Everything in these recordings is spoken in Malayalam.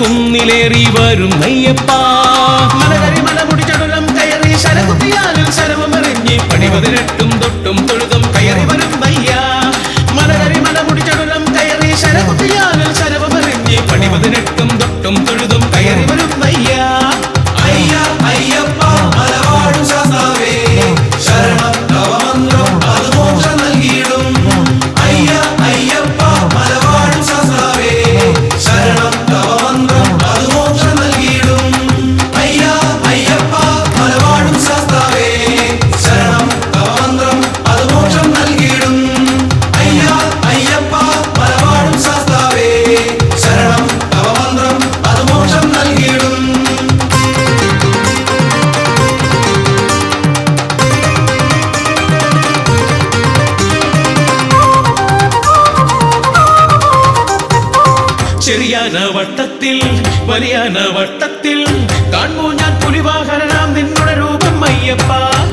കുന്നിലേറി വരും അയ്യപ്പ മലകരി മലമുടി ചടുലം കയറി ശരകുത്തിയാലിൽ ശരവമെറിഞ്ഞ് പടിപതിനെട്ടും തൊട്ടും തൊഴുതും കയറി വരും അയ്യ മലകരി മലമുടി ചടുലം കയറി ശരകുത്തിയാലിൽ ശരവമെറിഞ്ഞ് പടിപതിനെട്ടും തൊട്ടും തൊഴുതും കയറി വരും അയ്യ അയ്യ അയ്യപ്പ മലവാഴും ശാസ്താവേ ശരണം തവമന്ത്രം അത് മോക്ഷം നൽകിയിടും അയ്യ അയ്യപ്പ മലവാഴും ശാസ്താവേ ശരണം തവമന്ത്രം അത് മോക്ഷം നൽകിയിടും അയ്യ അയ്യപ്പ മലവാഴും ശാസ്താവേ ശരണം തവമന്ത്രം അത് മോക്ഷം നൽകിയിടും അയ്യ അയ്യപ്പ മലവാഴും ശാസ്താവേ ശരണം തവമന്ത്രം അത് മോക്ഷം നൽകിയിടും ചെറിയാന വട്ടത്തിൽ വലിയാന വട്ടത്തിൽ കാണുമോ ഞാൻ പുലിവാഹനാം നിന്നുടെ രൂപം അയ്യപ്പ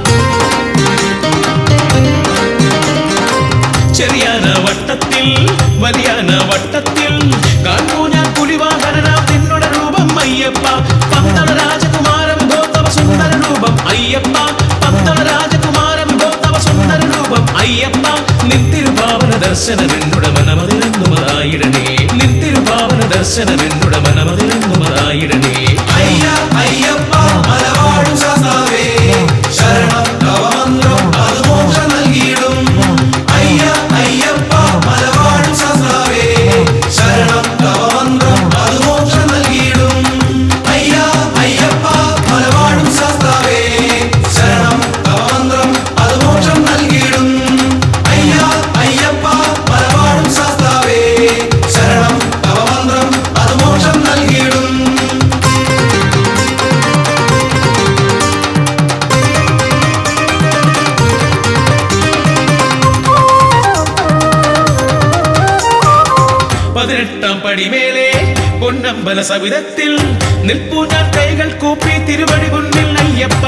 ചെറിയാന വട്ടത്തിൽ വലിയാന വട്ടത്തിൽ കാണുമോ ഞാൻ പുലിവാഹനാം നിന്നുടെ രൂപം അയ്യപ്പ പന്തള രാജകുമാരൻ ഗോതവ സുന്ദര രൂപം അയ്യപ്പ പന്തള രാജകുമാരൻ ഗോതവ സുന്ദര രൂപം അയ്യപ്പ നിത്തിരുപാവന ദർശനം എന്നുടെ മനമതിലെന്നുമതായിടണേ നിത്തിരുപാവന ദർശനം എന്നുടെ മനമതിലെന്നുമതായിടണേ അയ്യ അയ്യപ്പ മലവാഴും ശാസ്താവേ ശരണം തവമന്ത്രം അത് മോക്ഷം നൽകിയിടും അയ്യ അയ്യപ്പ മലവാഴും ശാസ്താവേ ശരണം തവമന്ത്രം അത് മോക്ഷം നൽകിയിടും അയ്യ അയ്യപ്പ മലവാഴും ശാസ്താവേ ശരണം തവമന്ത്രം അത് മോക്ഷം നൽകിയിടും അയ്യ അയ്യപ്പ മലവാഴും ശാസ്താവേ ശരണം തവമന്ത്രം അത് മോക്ഷം നൽകിയിടും പതിനെട്ടാം പടിമേലെ പൊന്നമ്പല സവിധത്തിൽ നിൽപ്പൂ ഞാൻ കൈകൾ കൂപ്പി തിരുവടി മുന്നിൽ അയ്യപ്പ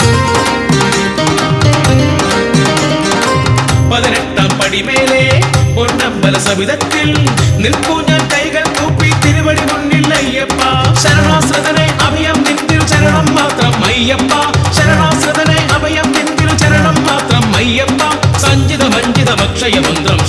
പതിനെട്ടാം പടിമേലെ പൊന്നമ്പല സവിധത്തിൽ നിൽപ്പൂ ഞാൻ കൈകൾ കൂപ്പി തിരുവടി മുന്നിൽ അയ്യപ്പ ശരണാശ്രിതനെ അഭയം നിന്തിരു ചരണം മാത്രം അയ്യപ്പ ശരണാശ്രിതനെ അഭയം നിന്തിരു ചരണം മാത്രം അയ്യപ്പ സഞ്ചിത മഞ്ചിത അക്ഷയ മന്ത്രം